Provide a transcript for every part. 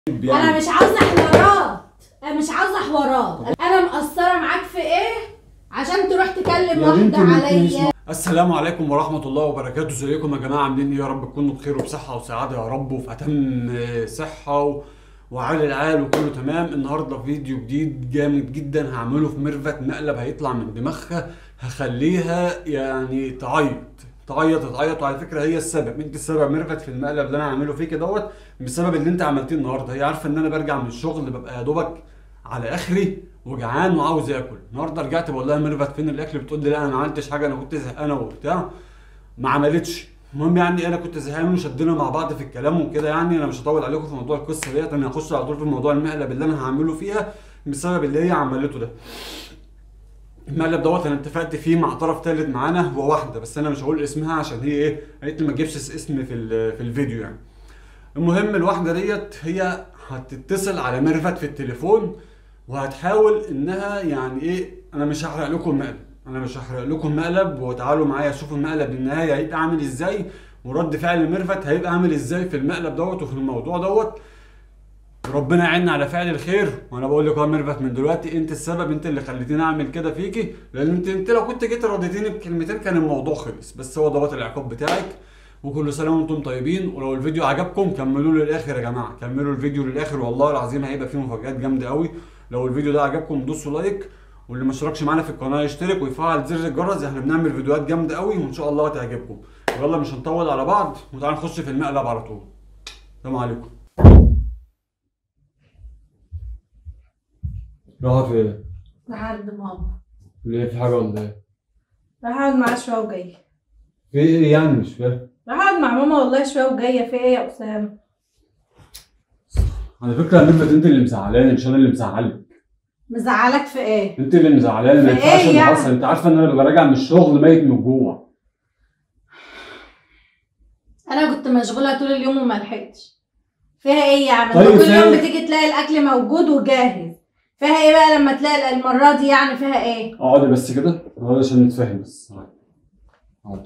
انا مش عاوزه حوارات انا مش عاوزه حوارات انا مقصره معاك في ايه عشان تروح تكلم يا بنتي واحده ما انتيش عليا السلام عليكم ورحمة الله وبركاته ازيكم يا جماعة عاملين ايه يا رب تكونوا بخير وبصحة وسعادة يا رب وفي أتم صحة و... وعال العال وكله تمام النهارده فيديو جديد جامد جدا هعمله في ميرفت مقلب هيطلع من دماغها هخليها يعني تعيط تعيط تعيط وعلى فكره هي السبب انت السبب ميرفت في المقلب اللي انا هعمله فيك دوت بسبب اللي انت عملتيه النهارده هي عارفه ان انا برجع من الشغل ببقى يا دوبك على اخري وجعان وعاوز اكل النهارده رجعت بقول لها ميرفت فين الاكل بتقول لي لا انا ما عملتش حاجه انا كنت زهقانه وبتاع ما عملتش المهم يعني انا كنت زهقان وشدنا مع بعض في الكلام وكده يعني انا مش هطول عليكم في موضوع القصه ديت انا هخش على طول في موضوع المقلب اللي انا هعمله فيها بسبب اللي هي عملته ده المقلب دوت انا اتفقت فيه مع طرف ثالث معانا هو واحده بس انا مش هقول اسمها عشان هي ايه قالت لي ما تجيبش اسم في ال- في الفيديو يعني المهم الواحده ديت هي هتتصل على ميرفت في التليفون وهتحاول انها يعني ايه انا مش هحرق لكم المقلب انا مش هحرق لكم مقلب وتعالوا معايا شوفوا المقلب للنهايه هيبقى عامل ازاي ورد فعل ميرفت هيبقى عامل ازاي في المقلب دوت وفي الموضوع دوت ربنا يعيننا على فعل الخير وانا بقول لك يا ميرفت من دلوقتي انت السبب انت اللي خليتيني اعمل كده فيكي لان انت انت لو كنت جيت رضيتيني بكلمتين كان الموضوع خلص بس هو دوت العقاب بتاعك وكل سنه وانتم طيبين ولو الفيديو عجبكم كملوه للاخر يا جماعه كملوا الفيديو للاخر والله العظيم هيبقى فيه مفاجآت جامده قوي لو الفيديو ده عجبكم دوسوا لايك واللي ما اشتركش معانا في القناه يشترك ويفعل زر الجرس احنا بنعمل فيديوهات جامده قوي وان شاء الله هتعجبكم يلا مش هنطول على بعض وتعالى نخش في المقلب على طول السلام عليكم راح فين؟ لحد ماما ليه في حاجه ولا ايه؟ راح اقعد معاه شويه وجايه في ايه يعني مش فاهم راح اقعد مع ماما والله شويه وجايه في ايه يا اسامه على فكره يا ميرفت انت اللي مزعلاني مش انا اللي مزعلك مزعلك في ايه انت اللي مزعلاني ما في ينفعش ايه اللي يعني؟ حصل انت عارفه ان انا ببقى راجع من الشغل ميت من الجوع انا كنت مشغوله طول اليوم وما لحقتش فيها ايه يعني طيب طيب كل فيها يوم ايه؟ بتيجي تلاقي الاكل موجود وجاهز فيها ايه بقى لما تلاقي المره دي يعني فيها ايه اقعدي بس كده اقعدي عشان نتفاهم بس اقعدي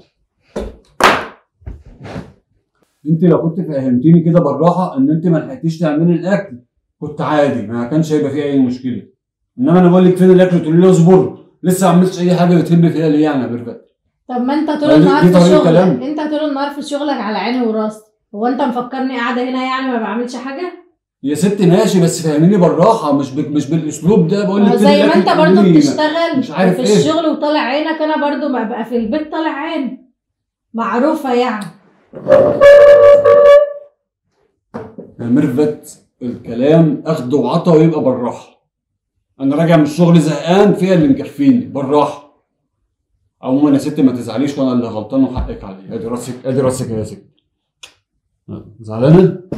انت لو كنت فهمتيني كده بالراحه ان انت ما لحقتيش تعملي الاكل كنت عادي ما كانش هيبقى فيه اي مشكله انما انا بقول لك فين الاكل تقولي لي اصبر لسه ما عملتش اي حاجه بتهب فيها ليه يعني يا ميرفت طب ما انت طول دي- النهار دي في طريقة شغلك كلام. انت طول النهار في شغلك على عيني وراسي هو انت مفكرني قاعده هنا يعني ما بعملش حاجه يا ست ماشي بس فهميني بالراحه مش ب... مش بالاسلوب ده بقول ما لك هو فين زي ما الأكل انت تقولي برضو لي ما- بتشتغل مش عارف في ايه. الشغل وطالع عينك انا برضو ببقى في البيت طالع عين معروفه يعني يا ميرفت الكلام اخد وعطا ويبقى بالراحه انا راجع من الشغل زهقان فيها اللي مكفيني بالراحه عموما يا ستي ما تزعليش وانا اللي غلطان وحقك عليا ادي راسك ادي راسك يا ستي زعلانه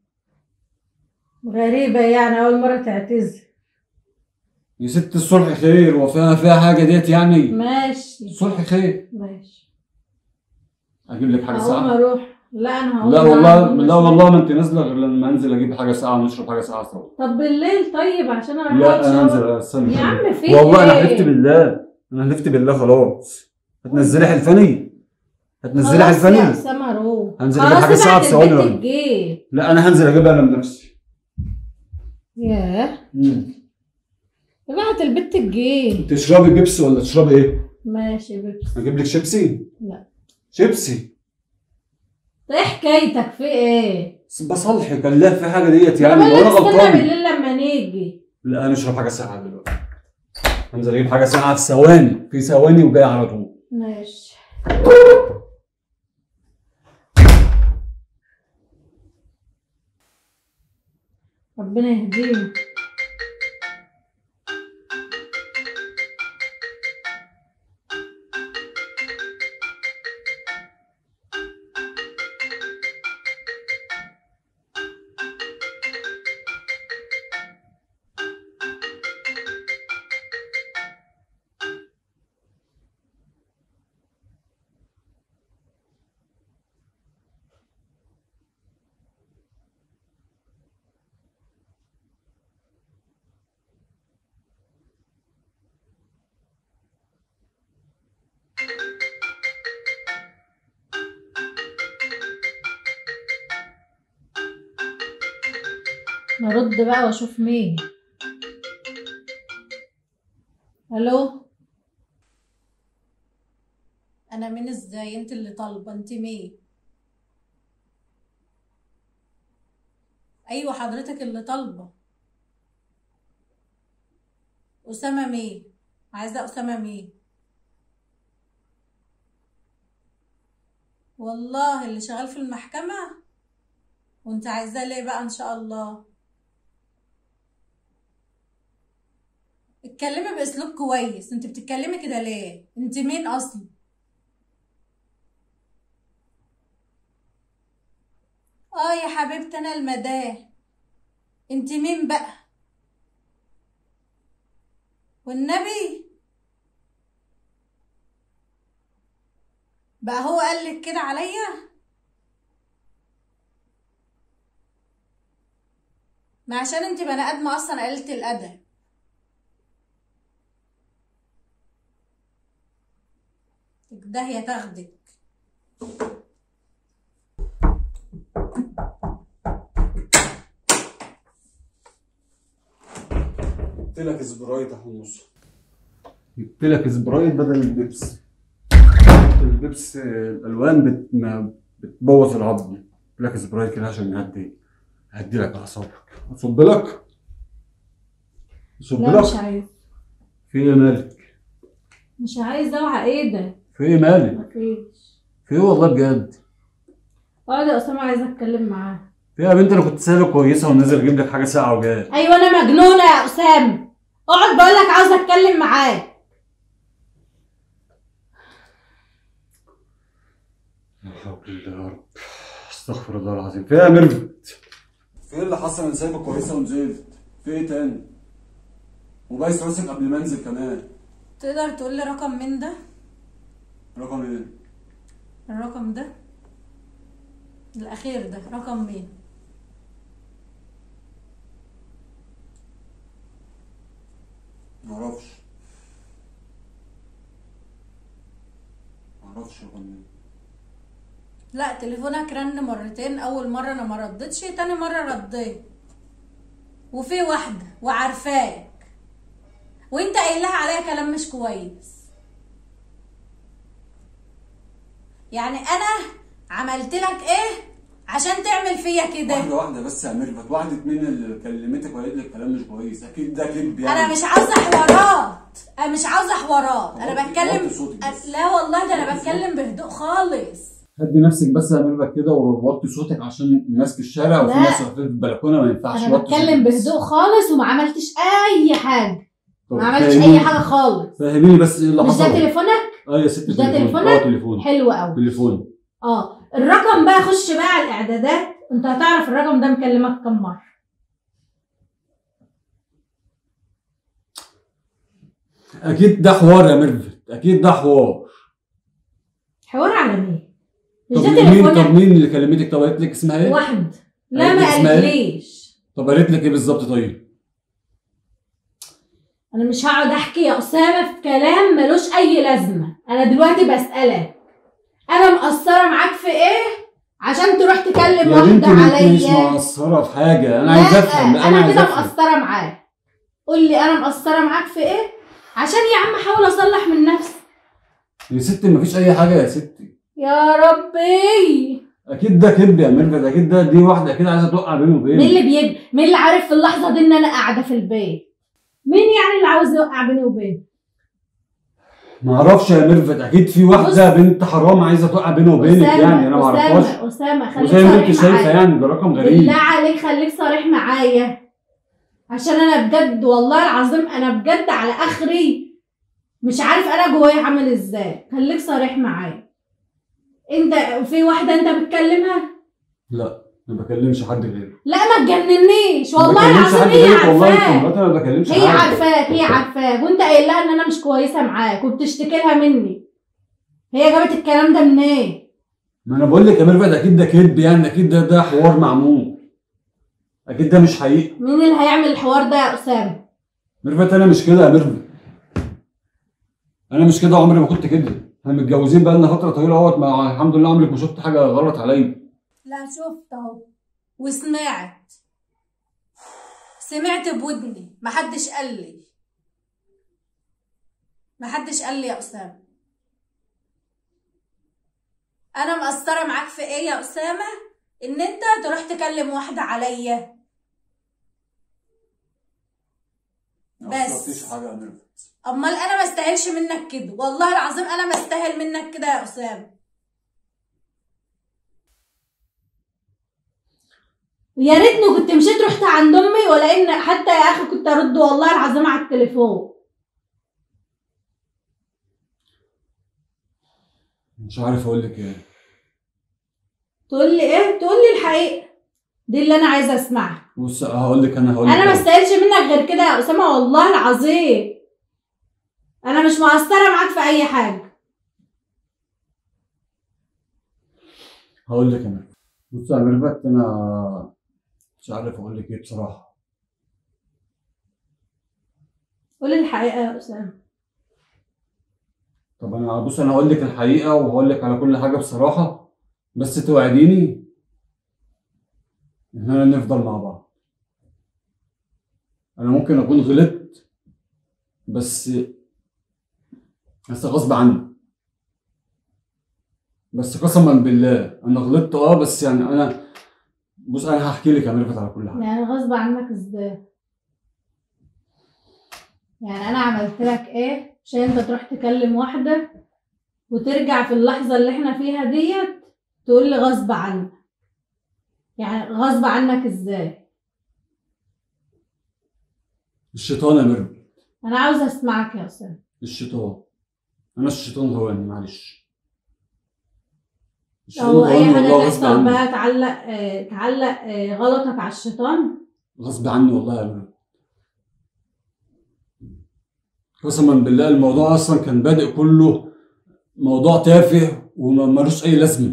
غريبه يعني اول مره تعتذر يا ست الصلح خير وفيها فيها حاجه ديت يعني ماشي الصلح خير ماشي اجيب لك حاجه هقوم ساقعه اروح لا انا هقوم لا أقعد والله أقوم لا شوية. والله ما انت نازله غير لما انزل اجيب حاجه ساقعه ونشرب حاجه ساقعه سوا طب بالليل طيب عشان انا لا هقعد انا شوية. هنزل استنى يا عم في والله انا إيه؟ حلفت بالله انا حلفت بالله خلاص هتنزلي حلفاني هتنزلي خلاص يا حلفاني اسامه روح هنزل خلاص أجيب حاجة ساعة ابعت في ثواني البنت وأنا- تجيب لا انا هنزل اجيبها انا بنفسي ياه مم. ابعت البنت تجيب تشربي بيبسي ولا تشربي ايه؟ ماشي بيبس اجيب لك شيبسي؟ لا. شيبسي ايه حكايتك في ايه؟ بصلحك الله في حاجه ديت انا يعني بقول وانا لك استنى غلطان بالليل لما نيجي لا انا اشرب حاجه ساقعه دلوقتي هنزل اجيب حاجه ساقعه في ثواني في ثواني وجاي على طول ماشي ربنا يهدينا نرد بقى واشوف مين الو انا مين ازاي انت اللي طالبه انت مين ايوه حضرتك اللي طالبه اسامه مين عايزه اسامه مين والله اللي شغال في المحكمه وانت عايزاه ليه بقى ان شاء الله اتكلمي باسلوب كويس انت بتتكلمي كده ليه انت مين اصلا اه يا حبيبتي انا المداه انت مين بقى والنبي بقى هو قالك كده عليا ما عشان انت بني ادمه اصلا قليله الادب داهيه تاخدك جبت لك سبرايت يا حمص جبت لك سبرايت بدل البيبس البيبس الالوان بت... ما بتبوظ العظم جبت لك سبرايت كده عشان نهدي هدي لك اعصابك اصب لك اصب لا مش لك عايز في ايه مالك مش عايز اوعى ايه ده في ايه مالك مفيش في ايه والله بجد اه ده اسامه عايزه اتكلم معاه في إيه يا بنت انا كنت سهله كويسه ونازل اجيب لك حاجه ساعه وجاي ايوه انا مجنونه يا اسامه اقعد بقول لك عاوزه اتكلم معاك لا حول الله يا رب استغفر الله العظيم في ايه يا ميرفت في ايه اللي حصل انا سايبك كويسه ونزلت في ايه تاني وبايس راسك قبل ما انزل كمان تقدر تقول لي رقم من ده رقم ايه الرقم ده الاخير ده رقم مين معرفش معرفش رقم ايه لا تليفونك رن مرتين اول مره انا ما ردتش تاني مره رديت وفي واحده وعارفاك وانت قايلها عليا كلام مش كويس يعني انا عملت لك ايه عشان تعمل فيا كده واحده واحده بس يا ميرفت واحده مين اللي كلمتك وقالت لك كلام مش كويس اكيد ده كذب يعني انا مش عاوزه حوارات انا مش عاوزه حوارات انا وطي- بتكلم وطي صوتك بس. لا والله ده انا بتكلم بهدوء خالص هدي نفسك بس يا ميرفت كده ووطي صوتك عشان الناس في الشارع وفي لا. ناس واقفين في البلكونه ما ينفعش انا وطي بتكلم صوتك بس. بهدوء خالص وما عملتش اي حاجه طب ما عملتش فهميني- اي حاجه خالص فهميني بس ايه اللي مش حصل ده تليفونك اه يا ست مش ده تليفون. تليفونك؟ اه تليفون حلو قوي تليفون اه الرقم بقى خش بقى على الاعدادات انت هتعرف الرقم ده مكلمك كم مره اكيد ده حوار يا ميرفت اكيد ده حوار حوار على مين مش طب ده مين طب تليفونك مين اللي كلمتك طب قالت لك اسمها ايه؟ واحد لا قالت ما لك اسمها إيه؟ قالتليش طب قالت لك ايه بالظبط طيب؟ انا مش هقعد احكي يا اسامه في كلام ملوش اي لازمه انا دلوقتي بسالك انا مقصره معاك في ايه عشان تروح تكلم يا بنتي واحده انت مش عليا مقصره في حاجه انا لا، عايز افهم لا، انا عايز كده افهم مقصره معاك قول لي انا مقصره معاك في ايه عشان يا عم احاول اصلح من نفسي يا ستي مفيش اي حاجه يا ستي يا ربي اكيد ده كذب يا ميرفت اكيد ده دي واحده اكيد عايزه توقع بيني مين وبينك اللي بيجي مين اللي عارف في اللحظه دي ان انا قاعده في البيت مين يعني اللي عاوز يوقع بيني وبينه ما اعرفش يا ميرفت اكيد في واحده بنت حرام عايزه توقع بيني وبينك أسامة، يعني انا ما اعرفهاش اسامه اسامه خليك وزي ما انت صريح شايفه معايا يعني ده رقم غريب بالله عليك خليك صريح معايا عشان انا بجد والله العظيم انا بجد على اخري مش عارف انا جوايا عامل ازاي خليك صريح معايا انت في واحده انت بتكلمها لا ما بكلمش حد غيرك لا ما تجننيش ما والله بكلمش العظيم حد هي غيرك والله انت عارفاك مراتي ما بكلمش هي حد عارفاك هي عارفاك وانت قايل لها ان انا مش كويسه معاك وبتشتكي لها مني هي جابت الكلام ده منين ما انا بقول لك يا ميرفت اكيد ده كذب يعني اكيد ده ده حوار معمول اكيد ده مش حقيقي مين اللي هيعمل الحوار ده يا اسامه ميرفت انا مش كده يا ميرفت انا مش كده عمري ما كنت كده احنا متجوزين بقالنا فتره طويله اهوت ما الحمد لله عمرك ما شفت حاجه غلط عليا لا شفت اهو وسمعت سمعت بودني محدش قال لي محدش قال لي يا اسامه انا مقصره معاك في ايه يا اسامه ان انت تروح تكلم واحده عليا بس. مفيش حاجه يا ميرفت امال انا ما استاهلش منك كده والله العظيم انا ما استاهل منك كده يا اسامه يا ريتني كنت مشيت رحت عند امي ولا ان حتى يا اخي كنت ارد والله العظيم على التليفون مش عارف اقول لك ايه تقول لي ايه تقول لي الحقيقه دي اللي انا عايزه اسمعها بص هقول لك انا هقول لك انا ما إيه. استاهلش منك غير كده يا اسامه والله العظيم انا مش مقصره معاك في اي حاجه هقول لك انا بص يا ميرفت انا مش عارف اقول لك ايه بصراحه قول لي الحقيقه يا اسامه طب انا بص انا هقول لك الحقيقه وهقول لك على كل حاجه بصراحه بس توعديني ان احنا نفضل مع بعض انا ممكن اكون غلطت بس بس غصب عني بس قسما بالله انا غلطت اه بس يعني انا بص انا هحكي لك يا ميرفت على كل حاجه يعني غصب عنك ازاي يعني انا عملت لك ايه عشان انت تروح تكلم واحده وترجع في اللحظه اللي احنا فيها ديت تقول لي غصب عنك يعني غصب عنك ازاي الشيطان يا ميرفت انا عاوزه اسمعك يا اسامه الشيطان انا الشيطان هواني معلش او اي هواني حاجه والله غصب تحصل عني بقى تعلق آه تعلق آه غلطك على الشيطان غصب عني والله يا ميرفت قسما بالله الموضوع اصلا كان بادئ كله موضوع تافه وملوش اي لازمه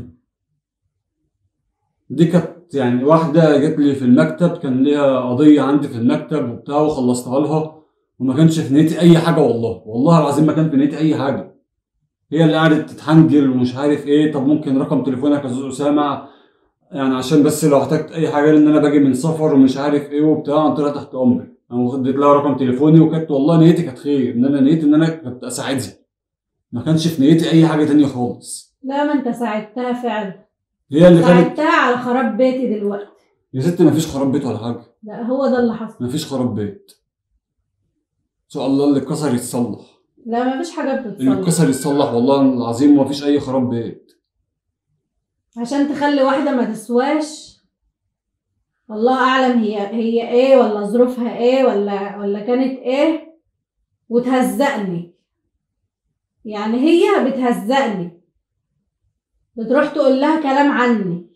دي كانت يعني واحده جت لي في المكتب كان ليها قضيه عندي في المكتب وبتاع وخلصتها لها وما كانش في نيتي اي حاجه والله والله العظيم ما كان في نيتي اي حاجه هي اللي قعدت تتحنجل ومش عارف ايه طب ممكن رقم تليفونك يا استاذ اسامه يعني عشان بس لو احتجت اي حاجه لان انا باجي من سفر ومش عارف ايه وبتاع قلت لها تحت امري انا اديت لها رقم تليفوني وكانت والله نيتي كانت خير ان انا نيتي ان انا كنت اساعدها ما كانش في نيتي اي حاجه تانية خالص لا ما انت ساعدتها فعلا هي اللي كانت ساعدتها على خراب بيتي دلوقتي يا ست ما فيش خراب بيت ولا حاجه لا هو ده اللي حصل ما فيش خراب بيت ان شاء الله اللي اتكسر يتصلح لا ما فيش حاجه اللي بتتصلح اتكسر يتصلح والله العظيم ما فيش اي خراب بيت عشان تخلي واحدة ما تسواش والله أعلم هي هي إيه ولا ظروفها إيه ولا ولا كانت إيه وتهزقني يعني هي بتهزقني بتروح تقول لها كلام عني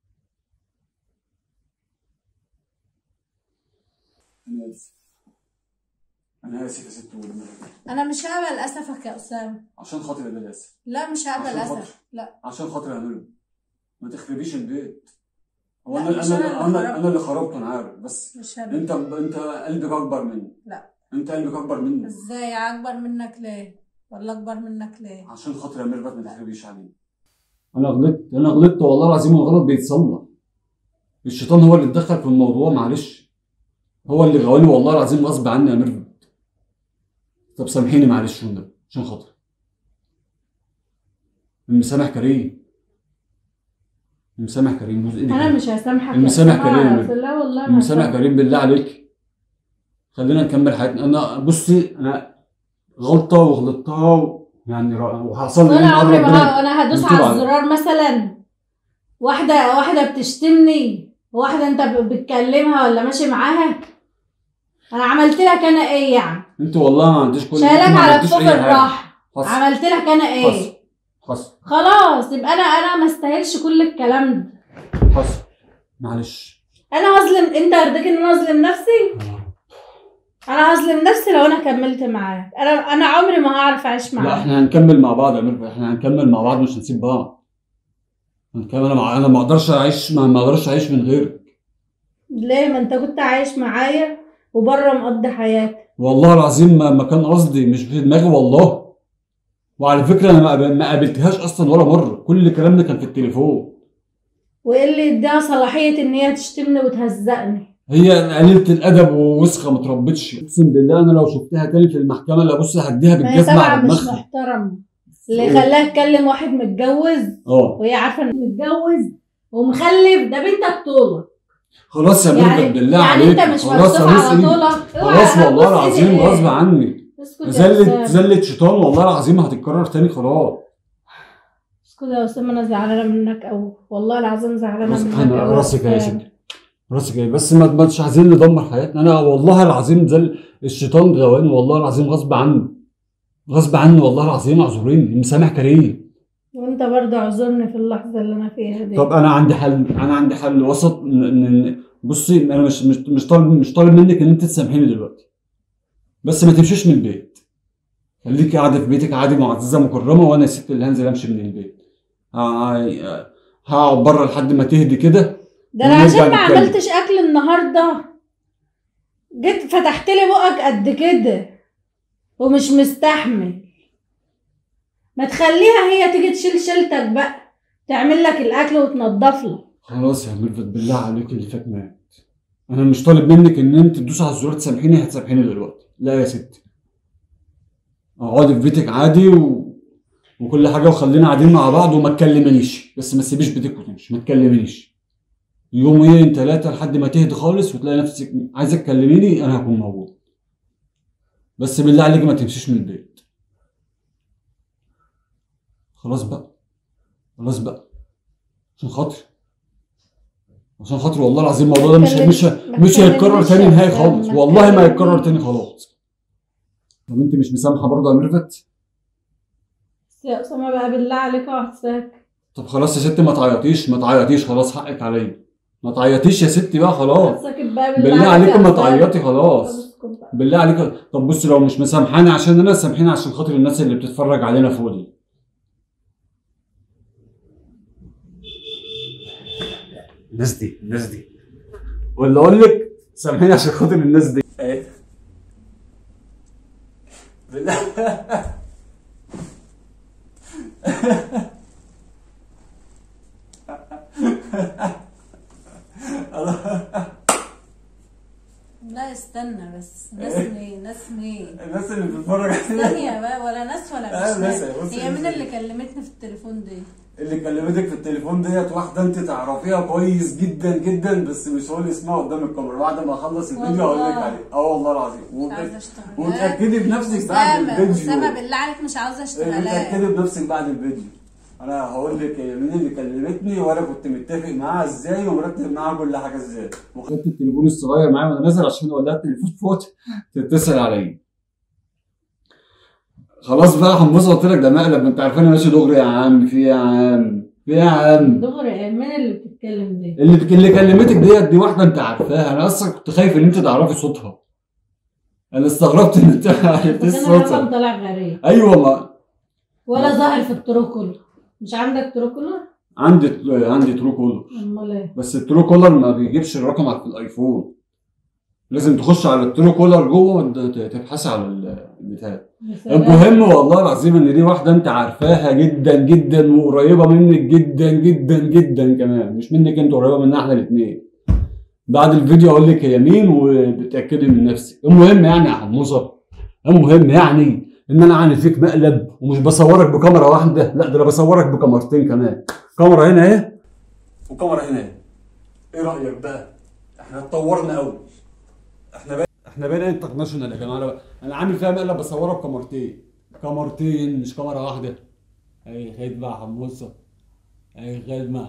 انا اسف انا اسف يا ست ولد أنا مش هقبل أسفك يا أسامة عشان خاطر انا اسف لا مش هقبل عشان خاطر. أسف لا عشان خاطر اعمله ما تخربيش البيت هو لا، انا مش انا أنا اللي انا خربت. انا اللي خربته انا عارف بس مش هقبل انت انت قلبك اكبر مني لا. انت قلبك اكبر مني إزاي أكبر منك ليه ولا أكبر منك ليه عشان خاطر يا ميرفت ما تخربيش عليه انا غلطت انا غلطت والله العظيم الغلط بيتصلح الشيطان هو اللي اتدخل في الموضوع معلش هو اللي غواني والله العظيم غصب عني يا ميرفت طب سامحيني معلش والنبي عشان خاطر المسامح كريم المسامح كريم بوز ايدك أنا مش هسامحك يا المسامح أسامة. كريم. لا والله ما المسامح هسامحك. كريم بالله عليك خلينا نكمل حياتنا انا بصي انا غلطه وغلطتها و... يعني را- وحصل لي وانا من أمر عمري ما ربنا. ه- انا هدوس مكتوب على عليك. الزرار مثلا واحده واحده بتشتمني واحده انت ب- بتكلمها ولا ماشي معاها انا عملت لك انا ايه يعني انت والله ما عنديش كل شايلك ما على عملتيش كفوف أي حاجة. الراحه حصل عملت لك انا ايه حصل حصل خلاص يبقى انا انا ما استاهلش كل الكلام ده حصل معلش انا هظلم انت يرضيك ان انا اظلم نفسي انا هظلم نفسي لو انا كملت معاك انا انا عمري ما هعرف اعيش لا معاك احنا هنكمل مع بعض يا ميرفت احنا هنكمل مع بعض مش هنسيب بعض هنكمل انا مع... انا ما اقدرش اعيش ما ما اقدرش اعيش من غيرك ليه ما انت كنت عايش معايا وبره مقضي حياتك والله العظيم ما, ما كان قصدي مش في دماغي والله وعلى فكره انا ما قابل- ما قابلتهاش اصلا ولا مره كل كلامنا كان في التليفون وايه اللي اداها صلاحيه ان هي تشتمني وتهزقني هي قليله الادب ووسخه ما تربتش اقسم بالله انا لو شفتها تاني في المحكمه لا بص هديها ما هي بالجزمه سبعة على مش دماغها محترمة اللي خلاها تكلم واحد متجوز اه وهي عارفة انه متجوز ومخلف ده بنتك طولك خلاص يا يعني ميرفت بالله يعني عليك انت مش خلاص مكسوف ابوس على ايدك طولك اوعى خلاص والله أبوس العظيم إيدي. غصب عني اسكت يا زلة أسامة. زلة شيطان والله العظيم هتتكرر تاني خلاص اسكت يا اسامة انا زعلانة منك اوي والله العظيم زعلانة راسك منك انا أوي راسك يا أسامة. ستي راسك ايه بس ما ما- مش عايزين ندمر حياتنا انا والله العظيم زل الشيطان غواني والله العظيم غصب عني غصب عني والله العظيم اعذريني مسامح كريم وانت برضه اعذرني في اللحظة اللي انا فيها دي طب انا عندي حل انا عندي حل وسط ن- ن- بصي انا مش مش مش طالب مش طالب منك ان انت تسامحيني دلوقتي بس ما تمشيش من البيت خليكي قاعده في بيتك عادي معززه مكرمه وانا يا ست اللي هنزل امشي من البيت ه- هقعد بره لحد ما تهدي كده ده انا ونرجع عشان ما نتكلم. عملتش اكل النهارده جيت فتحت لي بقك قد كده ومش مستحمل ما تخليها هي تيجي تشيل شيلتك بقى تعمل لك الاكل وتنضف لك خلاص يا ميرفت بالله عليك اللي فات مات انا مش طالب منك ان انت تدوس على الزرار تسامحيني هتسامحيني دلوقتي لا يا ستي اقعدي في بيتك عادي و... وكل حاجه وخلينا قاعدين مع بعض وما تكلمنيش بس ما تسيبيش بيتك وتمشي ما تكلمنيش يومين ثلاثه لحد ما تهدي خالص وتلاقي نفسك عايزه تكلميني انا هكون موجود بس بالله عليك ما تمشيش من البيت خلاص بقى خلاص بقى عشان خاطري عشان خاطري والله العظيم الموضوع ده مش مش ما مش هيتكرر تكلمنيش تاني يا نهائي أسامة، خالص ما والله ما تكلمنيش. هيتكرر تاني خلاص طب انت مش مسامحه برضه يا ميرفت بس يا اسامه بقى بالله عليك اقعد ساكت طب خلاص يا ستي ما تعيطيش ما تعيطيش خلاص حقك عليا ما تعيطيش يا ستي بقى خلاص ساكت بقى بالله عليك يا ما أسامة. تعيطي طب خلاص اسكت بقى. بالله عليك طب بصي لو مش مسامحاني عشان انا سامحيني عشان خاطر الناس اللي بتتفرج علينا فوق دي الناس دي الناس دي ولا اقول لك سامحيني عشان خاطر الناس دي ايه بالله لا استنى بس ناس مين ناس مين الناس اللي بتتفرج علينا ثانية بقى ولا ناس ولا آه، مش ناس، ناس بصي، هي مين بصي. اللي كلمتني في التليفون دي اللي كلمتك في التليفون ديت واحده انت تعرفيها كويس جدا جدا بس مش هقول اسمها قدام الكاميرا بعد ما اخلص الفيديو هقول لك والله. عليه اه والله العظيم مش وت- عايزة اشتغل وتاكدي بنفسك بعد أسامة الفيديو أسامة بالله عليك مش عاوزة اشتغل متاكدي بنفسك بعد الفيديو انا هقول لك هي مين اللي كلمتني وانا كنت متفق معاها ازاي ومرتب معاها كل حاجه ازاي وخدت التليفون الصغير معايا وانا نازل عشان اقول لها التليفون فوت تتصل عليا خلاص بقى حمصه قلت لك ده مقلب ما انت عارفاني ماشي دغري يا عم في إيه يا عم في إيه يا عم دغري إيه؟ مين اللي بتتكلم دي اللي اللي كلمتك ديت دي واحده انت عارفاها انا اصلا كنت خايف ان انت تعرفي صوتها انا استغربت ان انت عرفتي بس انا رقم صوتها طالع غريب ايوه ما ولا ظاهر في التروكول مش عندك تروكولر عندي عندي ترو كولر امال ايه بس الترو كولر ما بيجيبش الرقم على الايفون لازم تخش على الترو كولر جوه وت- ت- تبحثي على البتاع يا سلام. المهم والله العظيم ان دي واحده انت عارفاها جدا جدا وقريبه منك جدا جدا جدا كمان مش منك انت قريبه مننا احنا الاثنين بعد الفيديو اقول لك هي مين وبتاكدي من نفسك المهم يعني يا حموصه المهم يعني ان انا عامل فيك مقلب ومش بصورك بكاميرا واحده لا ده انا بصورك بكاميرتين كمان كاميرا هنا اهي وكاميرا هنا اهي ايه رايك بقى احنا اتطورنا قوي احنا بقى احنا بقينا انترناشونال يا جماعه انا انا عامل فيها مقلب بصورها بكاميرتين كاميرتين مش كاميرا واحده اي خدمه يا حموصه اي خدمه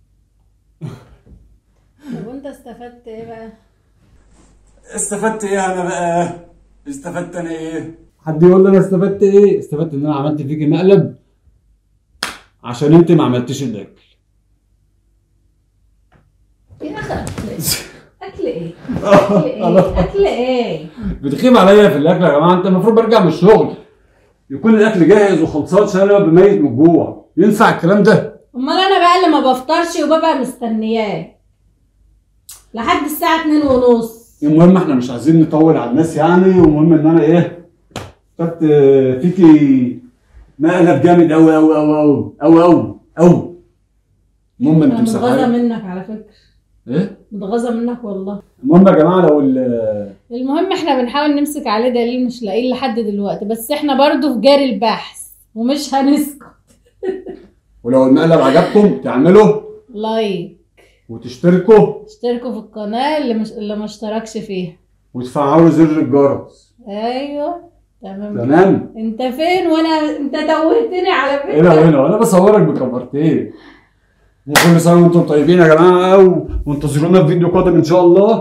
طب وانت استفدت ايه بقى استفدت ايه انا بقى استفدت انا ايه حد يقول لي انا استفدت ايه استفدت ان انا عملت فيكي مقلب عشان انت ما عملتيش الاكل ايه اخر اكل ايه اكل ايه اكل ايه بتخيب عليا في الاكل يا جماعه انت المفروض برجع من الشغل يكون الاكل جاهز وخلصان عشان انا ببقى ميت من الجوع ينفع الكلام ده امال انا بقى اللي ما بفطرش وببقى مستنياه لحد الساعه اتنين ونص المهم احنا مش عايزين نطول على الناس يعني والمهم ان انا ايه خدت فيكي مقلب جامد قوي قوي قوي قوي قوي قوي قوي المهم انت انا متغاظه مسحايه منك على فكره ايه متغاظه منك والله المهم يا جماعه لو ال- المهم احنا بنحاول نمسك عليه دليل مش لاقيه لحد دلوقتي بس احنا برضو في جاري البحث ومش هنسكت ولو المقلب عجبكم تعملوا لايك وتشتركوا اشتركوا في القناه اللي مش اللي ما اشتركش فيها وتفعلوا زر الجرس ايوه تمام تمام انت فين وانا انت توهتني على فكره هنا وهنا انا بصورك بكاميرتين وكل سنه وانتم طيبين يا جماعه و- وانتظرونا في فيديو قادم ان شاء الله